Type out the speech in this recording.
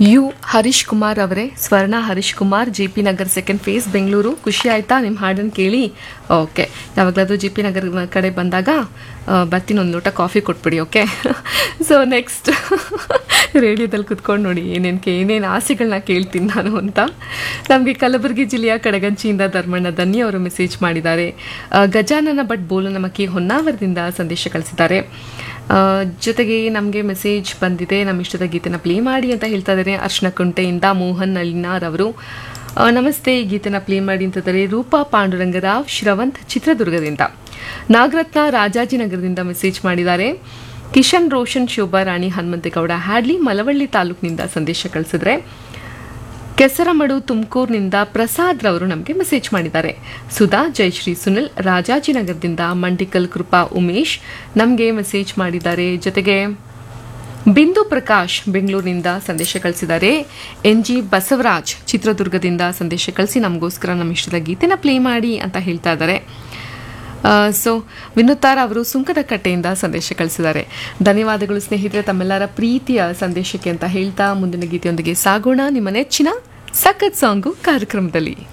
you Harish Kumar ಅವರೇ Swarna Harish Kumar J P Nagar second phase Bengaluru ಖುಷಿ ಆಯ್ತಾ ನಿಮ್ಮ ಹಾಡನ್ನು ಕೇಳಿ ಓಕೆ ಯಾವಾಗಲಾದ್ರೂ ಜೆ ಪಿ ನಗರ್ ಕಡೆ ಬಂದಾಗ ಆ, ಬರ್ತೀನಿ ಒಂದು ಲೋಟ ಕಾಫಿ ಕೊಟ್ಬಿಡಿ ಓಕೆ ಸೊ ನೆಕ್ಸ್ಟ್ ರೇಡಿಯೋದಲ್ಲಿ ಕುತ್ಕೊಂಡು ನೋಡಿ ಏನೇನು ಏನೇನು ಆಸೆಗಳನ್ನ ಕೇಳ್ತೀನಿ ನಾನು ಅಂತ ನಮಗೆ ಕಲಬುರಗಿ ಜಿಲ್ಲೆಯ ಕಡಗಂಚಿಯಿಂದ ಧರ್ಮಣ್ಣ ದನ್ನಿ ಅವರು ಮೆಸೇಜ್ ಮಾಡಿದ್ದಾರೆ ಆ, ಗಜಾನನ ಭಟ್ ಬೋಲನಮಕ್ಕಿ ಹೊನ್ನಾವರದಿಂದ ಸಂದೇಶ ಕಳಿಸಿದ್ದಾರೆ ಆ, ಜೊತೆಗೆ ನಮಗೆ ಮೆಸೇಜ್ ಬಂದಿದೆ ನಮ್ಮ ಇಷ್ಟದ ಗೀತೆನ ಪ್ಲೇ ಮಾಡಿ ಅಂತ ಹೇಳ್ತಾ ಇದ್ದಾರೆ ಅರ್ಶನ ಕುಂಟೆಯಿಂದ ಮೋಹನ್ ನಳಿನಾರ್ ಅವರು ಆ, ನಮಸ್ತೆ ಈ ಗೀತೆನ ಪ್ಲೇ ಮಾಡಿ ಅಂತಿದ್ದಾರೆ ರೂಪಾ ಪಾಂಡುರಂಗರಾವ್ ಶ್ರವಂತ್ ಚಿತ್ರದುರ್ಗದಿಂದ ನಾಗರತ್ನ ರಾಜಾಜಿನಗರದಿಂದ ಮೆಸೇಜ್ ಮಾಡಿದ್ದಾರೆ ಕಿಶನ್ ರೋಷನ್ ಶೋಭಾ ರಾಣಿ ಹನುಮಂತೇಗೌಡ ಹ್ಯಾಡ್ಲಿ ಮಲವಳ್ಳಿ ತಾಲೂಕಿನಿಂದ ಸಂದೇಶ ಕಳಿಸಿದ್ರೆ ಕೆಸರಮಡು ತುಮಕೂರಿನಿಂದ ಪ್ರಸಾದ್ ರವರು ನಮಗೆ ಮೆಸೇಜ್ ಮಾಡಿದ್ದಾರೆ ಸುಧಾ ಜಯಶ್ರೀ ಸುನಿಲ್ ರಾಜಾಜಿನಗರದಿಂದ ಮಂಡಿಕಲ್ ಕೃಪಾ ಉಮೇಶ್ ನಮಗೆ ಮೆಸೇಜ್ ಮಾಡಿದ್ದಾರೆ ಜೊತೆಗೆ ಬಿಂದು ಪ್ರಕಾಶ್ ಬೆಂಗಳೂರಿನಿಂದ ಸಂದೇಶ ಕಳಿಸಿದ್ದಾರೆ ಎನ್ ಜಿ ಬಸವರಾಜ್ ಚಿತ್ರದುರ್ಗದಿಂದ ಸಂದೇಶ ಕಳಿಸಿ ನಮಗೋಸ್ಕರ ನಮ್ಮ ಇಷ್ಟದ ಗೀತೆನ ಪ್ಲೇ ಮಾಡಿ ಅಂತ ಹೇಳ್ತಾ ಇದ್ದಾರೆ ಸೊ ವಿನುತಾರ್ ಅವರು ಸುಂಕದ ಕಟ್ಟೆಯಿಂದ ಸಂದೇಶ ಕಳಿಸಿದ್ದಾರೆ ಧನ್ಯವಾದಗಳು ಸ್ನೇಹಿತರೆ ತಮ್ಮೆಲ್ಲರ ಪ್ರೀತಿಯ ಸಂದೇಶಕ್ಕೆ ಅಂತ ಹೇಳ್ತಾ ಮುಂದಿನ ಗೀತೆಯೊಂದಿಗೆ ಸಾಗೋಣ ನಿಮ್ಮ ನೆಚ್ಚಿನ ಸಖತ್ ಸಾಂಗು ಕಾರ್ಯಕ್ರಮದಲ್ಲಿ